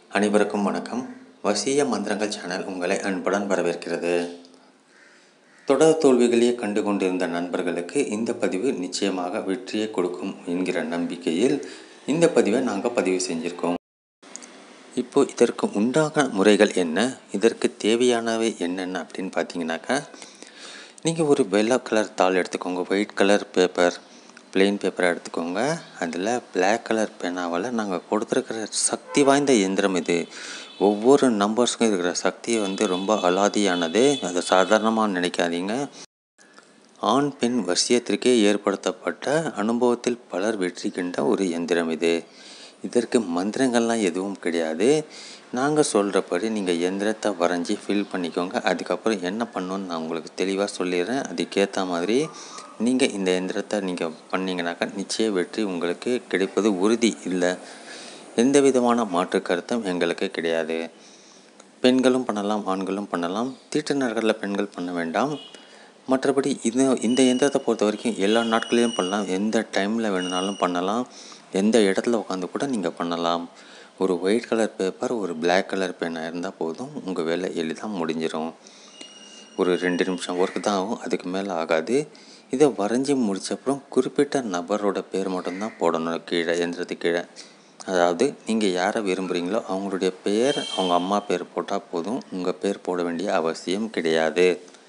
அனைவருக்கும் வணக்கம் வசிய மந்திரங்கள் சேனல் உங்களை அன்புடன் வரவேற்கிறது தொடர் தோல்விகளையே கண்டு கொண்டிருந்த நண்பர்களுக்கு இந்த பதிவு நிச்சயமாக வெற்றியை கொடுக்கும் என்கிற நம்பிக்கையில் இந்த பதிவை நாங்கள் பதிவு செஞ்சுருக்கோம் இப்போ இதற்கு உண்டான முறைகள் என்ன இதற்கு தேவையானவை என்னென்ன அப்படின்னு பார்த்தீங்கன்னாக்கா நீங்கள் ஒரு வெள்ளை கலர் தாள் எடுத்துக்கோங்க ஒயிட் கலர் பேப்பர் பிளெயின் பேப்பரை எடுத்துக்கோங்க அதில் பிளாக் கலர் பேனாவால் நாங்கள் கொடுத்துருக்கிற சக்தி வாய்ந்த இயந்திரம் இது ஒவ்வொரு நம்பர்ஸ்க்கும் இருக்கிற சக்தி வந்து ரொம்ப அலாதியானது அதை சாதாரணமாக நினைக்காதீங்க ஆண் பெண் வசியத்திற்கே ஏற்படுத்தப்பட்ட அனுபவத்தில் பலர் வெற்றி கண்ட ஒரு இயந்திரம் இது இதற்கு மந்திரங்கள்லாம் எதுவும் கிடையாது நாங்கள் சொல்கிறபடி நீங்கள் எந்திரத்தை வரைஞ்சி ஃபில் பண்ணிக்கோங்க அதுக்கப்புறம் என்ன பண்ணணும்னு நான் உங்களுக்கு தெளிவாக சொல்லிடுறேன் அதுக்கேற்ற மாதிரி நீங்கள் இந்த எந்திரத்தை நீங்கள் பண்ணிங்கனாக்கா நிச்சய வெற்றி உங்களுக்கு கிடைப்பது உறுதி இல்லை எந்த விதமான மாற்று கருத்தும் எங்களுக்கு கிடையாது பெண்களும் பண்ணலாம் ஆண்களும் பண்ணலாம் தீட்டுநர்களில் பெண்கள் பண்ண வேண்டாம் மற்றபடி இது இந்த எந்திரத்தை பொறுத்த வரைக்கும் எல்லா நாட்களிலும் பண்ணலாம் எந்த டைமில் வேணுனாலும் பண்ணலாம் எந்த இடத்துல உட்காந்து கூட நீங்கள் பண்ணலாம் ஒரு ஒயிட் கலர் பேப்பர் ஒரு பிளாக் கலர் பேனாக இருந்தால் போதும் உங்கள் வேலை எளிதாக முடிஞ்சிடும் ஒரு ரெண்டு நிமிஷம் ஒர்க் தான் ஆகும் அதுக்கு மேலே ஆகாது இதை வரைஞ்சி முடிச்சப்புறம் குறிப்பிட்ட நபரோட பேர் மட்டும்தான் போடணும் கீழே எந்திரத்துக்கு கீழே அதாவது நீங்கள் யாரை விரும்புகிறீங்களோ அவங்களுடைய பெயர் அவங்க அம்மா பேர் போட்டால் போதும் உங்கள் பேர் போட வேண்டிய அவசியம் கிடையாது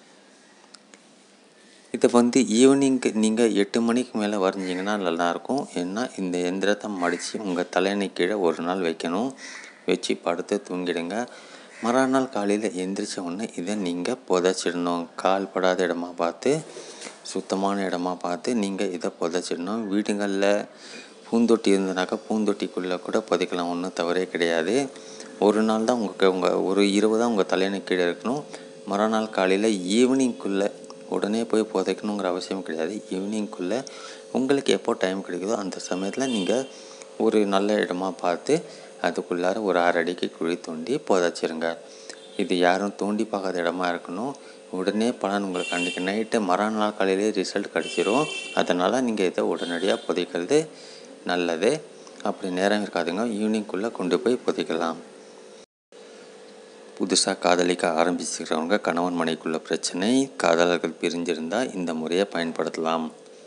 இதை வந்து ஈவினிங்க்கு நீங்கள் எட்டு மணிக்கு மேலே வரைஞ்சிங்கன்னா நல்லாயிருக்கும் ஏன்னா இந்த எந்திரத்தை மடித்து உங்கள் தலையணை கீழே ஒரு நாள் வைக்கணும் வச்சு படுத்து தூங்கிடுங்க மறுநாள் காலையில் எந்திரிச்ச உடனே இதை நீங்கள் புதைச்சிடணும் கால் படாத இடமா பார்த்து சுத்தமான இடமா பார்த்து நீங்கள் இதை புதைச்சிடணும் வீடுகளில் பூந்தொட்டி இருந்தனாக்கா பூந்தொட்டிக்குள்ளே கூட புதைக்கலாம் ஒன்றும் தவறே கிடையாது ஒரு நாள் தான் உங்கள் உங்கள் ஒரு இரவு தான் உங்கள் தலையணை கீழே இருக்கணும் மறுநாள் காலையில் ஈவினிங்குள்ளே உடனே போய் புதைக்கணுங்கிற அவசியம் கிடையாது ஈவினிங்குள்ளே உங்களுக்கு எப்போ டைம் கிடைக்குதோ அந்த சமயத்தில் நீங்கள் ஒரு நல்ல இடமா பார்த்து அதுக்குள்ளார ஒரு அரை அடிக்கு குழி தோண்டி புதைச்சிருங்க இது யாரும் தோண்டி பார்க்காத இடமா இருக்கணும் உடனே பலன் உங்களுக்கு அன்றைக்கி நைட்டு மறுநாள் காலையிலே ரிசல்ட் கிடச்சிரும் அதனால் நீங்கள் இதை உடனடியாக புதைக்கிறது நல்லது அப்படி நேரம் இருக்காதுங்க ஈவினிங்குள்ளே கொண்டு போய் புதைக்கலாம் புதுசாக காதலிக்க ஆரம்பிச்சுக்கிறவங்க கணவன் மனைக்குள்ள பிரச்சனை காதலர்கள் பிரிஞ்சிருந்தால் இந்த முறையை பயன்படுத்தலாம்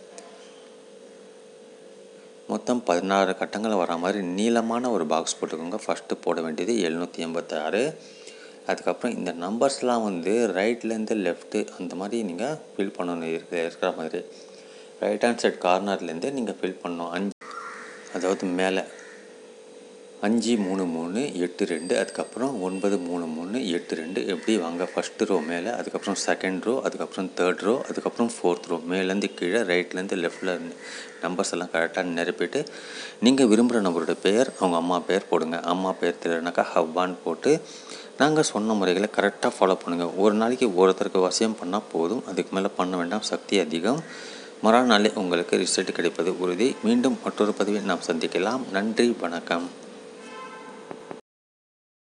மொத்தம் பதினாறு கட்டங்கள் வர மாதிரி நீளமான ஒரு பாக்ஸ் போட்டுக்கோங்க ஃபஸ்ட்டு போட வேண்டியது எழுநூற்றி எண்பத்தாறு அதுக்கப்புறம் இந்த நம்பர்ஸ்லாம் வந்து ரைட்லேருந்து லெஃப்ட்டு அந்த மாதிரி நீங்கள் ஃபில் பண்ணணும் இருக்கிற இருக்கிற மாதிரி ரைட் ஹேண்ட் சைட் கார்னர்லேருந்து நீங்கள் ஃபில் பண்ணணும் அஞ்சு அதாவது மேலே அஞ்சு மூணு மூணு எட்டு ரெண்டு அதுக்கப்புறம் ஒன்பது மூணு மூணு எட்டு ரெண்டு எப்படி வாங்க ஃபஸ்ட்டு ரோ மேலே அதுக்கப்புறம் செகண்ட் ரோ அதுக்கப்புறம் தேர்ட் ரோ அதுக்கப்புறம் ஃபோர்த் ரோ மேலேருந்து கீழே ரைட்லேருந்து லெஃப்டில் நம்பர்ஸ் எல்லாம் கரெக்டாக நிரப்பிட்டு நீங்கள் விரும்புகிற நபரோட பெயர் அவங்க அம்மா பேர் போடுங்க அம்மா பேர் தெரியலனாக்கா ஹவ்வான்னு போட்டு நாங்கள் சொன்ன முறைகளை கரெக்டாக ஃபாலோ பண்ணுங்கள் ஒரு நாளைக்கு ஒருத்தருக்கு வசியம் பண்ணால் போதும் அதுக்கு மேலே பண்ண வேண்டாம் சக்தி அதிகம் மறுநாளே உங்களுக்கு ரிசல்ட் கிடைப்பது உறுதி மீண்டும் மற்றொரு பதிவில் நாம் சந்திக்கலாம் நன்றி வணக்கம்